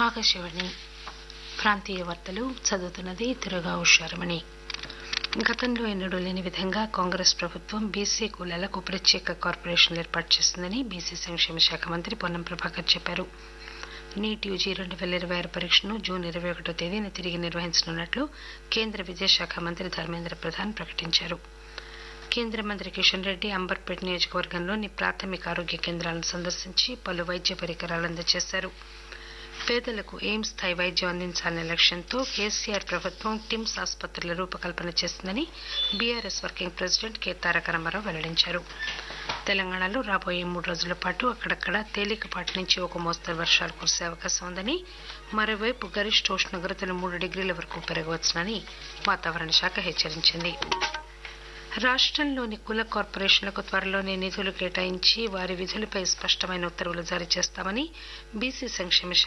ఆకాశవాణి ప్రాంతీయ వార్తలు చదువుతున్నది తిరుగా ఉషారమణి గతంలో ఎన్నడూ లేని విధంగా కాంగ్రెస్ ప్రభుత్వం బీసీ కులాలకు ప్రత్యేక కార్పొరేషన్లు ఏర్పాటు చేసిందని బీసీ సంక్షేమ శాఖ మంత్రి పొన్నం ప్రభాకర్ చెప్పారు నీట్ యూజీ రెండు పేల ఇరవై ఆరు పరీక్షను జూన్ ఇరవై ఒకటో తేదీన తిరిగి నిర్వహించనున్నట్లు కేంద్ర విద్యాశాఖ మంత్రి ధర్మేంద్ర ప్రధాన్ ప్రకటించారు కేంద్ర మంత్రి కిషన్ రెడ్డి అంబర్పేట్ నియోజకవర్గంలోని ప్రాథమిక ఆరోగ్య కేంద్రాలను సందర్శించి పలు వైద్య పరికరాలు అందజేశారు పేదలకు ఎయిమ్స్ స్థాయి వైద్యం అందించాలనే లక్ష్యంతో కేసీఆర్ ప్రభుత్వం టిమ్స్ ఆసుపత్రుల రూపకల్పన చేసిందని BRS working president K Taraka Rama Rao వెల్లడించారు తెలంగాణలో రాబోయే మూడు రోజుల పాటు అక్కడక్కడ తేలికపాటి నుంచి ఒక మోస్తరు వర్షాలు కురిసే అవకాశం ఉందని మరోవైపు గరిష్ట ఉష్ణోగ్రతలు మూడు డిగ్రీల వరకు పెరగవచ్చునని వాతావరణ శాఖ హెచ్చరించింది రాష్టంలోని కుల కార్పొరేషన్లకు త్వరలోనే నిధులు కేటాయించి వారి విధులపై స్పష్టమైన ఉత్తర్వులు జారీ చేస్తామని బీసీ సంక్షేమ